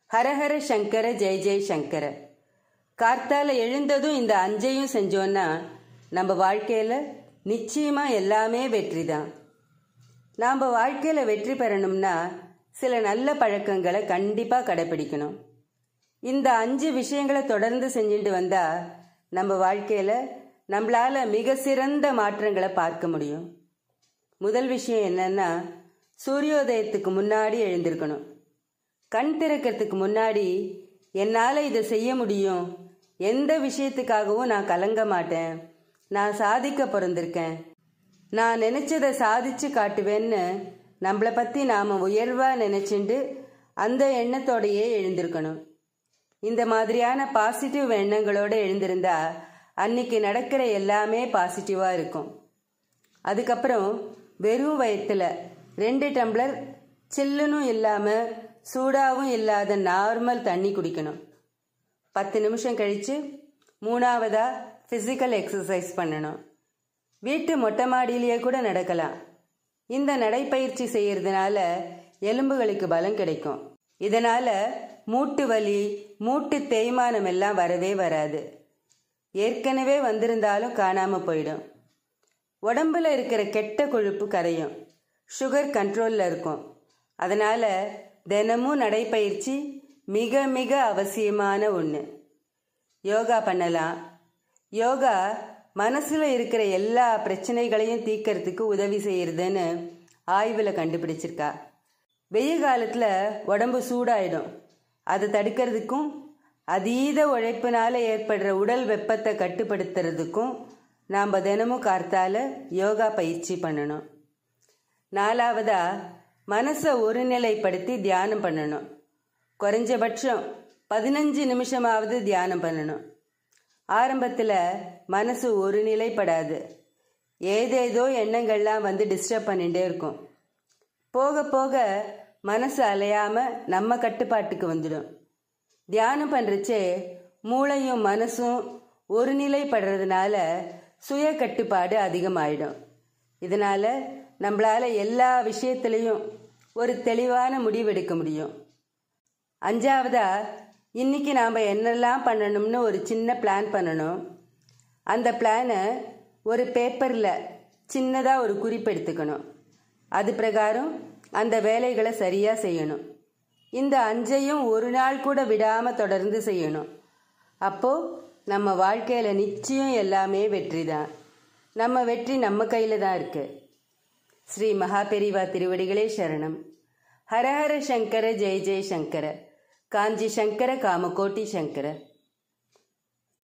ஹரஹர சங்கர ஜெய ஜெய சங்கர கார்த்தால எழுந்ததும் இந்த அஞ்சையும் செஞ்சோன்னா நம்ம வாழ்க்கையில் நிச்சயமாக எல்லாமே வெற்றி தான் நாம் வாழ்க்கையில் வெற்றி பெறணும்னா சில நல்ல பழக்கங்களை கண்டிப்பாக கடைப்பிடிக்கணும் இந்த அஞ்சு விஷயங்களை தொடர்ந்து செஞ்சுட்டு வந்தால் நம்ம வாழ்க்கையில் நம்மளால் மிக சிறந்த மாற்றங்களை பார்க்க முடியும் முதல் விஷயம் என்னன்னா சூரியோதயத்துக்கு முன்னாடி எழுந்திருக்கணும் கண் திறக்கிறதுக்கு முன்னாடி என்னால் இதை செய்ய முடியும் எந்த விஷயத்துக்காகவும் நான் கலங்க மாட்டேன் நான் சாதிக்க பிறந்திருக்கேன் நான் நினைச்சதை சாதிச்சு காட்டுவேன்னு நம்மளை பற்றி நாம் உயர்வாக நினச்சிண்டு அந்த எண்ணத்தோடையே எழுந்திருக்கணும் இந்த மாதிரியான பாசிட்டிவ் எண்ணங்களோடு எழுந்திருந்தா அன்னைக்கு நடக்கிற எல்லாமே பாசிட்டிவாக இருக்கும் அதுக்கப்புறம் வெறும் வயத்தில் ரெண்டு டம்ளர் சில்லுனும் இல்லாமல் சூடாகவும் இல்லாத நார்மல் தண்ணி குடிக்கணும் பத்து நிமிஷம் கழித்து மூணாவதாக ஃபிசிக்கல் எக்ஸசைஸ் பண்ணணும் வீட்டு மொட்டை மாடியிலேயே கூட நடக்கலாம் இந்த நடைப்பயிற்சி செய்யறதுனால எலும்புகளுக்கு பலம் கிடைக்கும் இதனால் மூட்டு வலி மூட்டு தேய்மானம் எல்லாம் வரவே வராது ஏற்கனவே வந்திருந்தாலும் காணாமல் போயிடும் உடம்புல இருக்கிற கெட்ட கொழுப்பு கரையும் சுகர் கண்ட்ரோலில் இருக்கும் அதனால் தினமும் நடைப்பயிற்சி மிக மிக அவசியமான ஒன்று யோகா பண்ணலாம் யோகா மனசில் இருக்கிற எல்லா பிரச்சனைகளையும் தீர்க்கறதுக்கு உதவி செய்யறதுன்னு ஆய்வில் கண்டுபிடிச்சிருக்கா வெயில் காலத்தில் உடம்பு சூடாயிடும் அதை தடுக்கிறதுக்கும் அதீத உழைப்பினால ஏற்படுற உடல் வெப்பத்தை கட்டுப்படுத்துறதுக்கும் நாம் தினமும் கார்த்தால யோகா பயிற்சி பண்ணணும் நாலாவதா மனசை ஒருநிலைப்படுத்தி தியானம் பண்ணணும் குறைஞ்சபட்சம் பதினஞ்சு நிமிஷமாவது தியானம் பண்ணணும் ஆரம்பத்தில் மனசு ஒரு நிலைப்படாது ஏதேதோ எண்ணங்கள்லாம் வந்து டிஸ்டர்ப் பண்ணிகிட்டே இருக்கும் போக போக மனசு அலையாமல் நம்ம கட்டுப்பாட்டுக்கு வந்துடும் தியானம் பண்ணுறச்சே மூளையும் மனசும் ஒரு நிலைப்படுறதுனால சுய கட்டுப்பாடு அதிகமாயிடும் இதனால் நம்மளால் எல்லா விஷயத்துலேயும் ஒரு தெளிவான முடிவெடுக்க முடியும் அஞ்சாவதா இன்னைக்கு நாம் என்னெல்லாம் பண்ணணும்னு ஒரு சின்ன பிளான் பண்ணணும் அந்த பிளானை ஒரு பேப்பரில் சின்னதாக ஒரு குறிப்பு எடுத்துக்கணும் அது பிரகாரம் அந்த வேலைகளை சரியாக செய்யணும் இந்த அஞ்சையும் ஒரு நாள் கூட விடாமல் தொடர்ந்து செய்யணும் அப்போது நம்ம வாழ்க்கையில் நிச்சயம் எல்லாமே வெற்றி தான் நம்ம வெற்றி நம்ம கையில் தான் இருக்குது ஸ்ரீ மகாபெரிவா திருவடிகளே சரணம் ஹரஹர சங்கர ஜெய ஜெய சங்கர காஞ்சி சங்கர காமகோட்டி சங்கர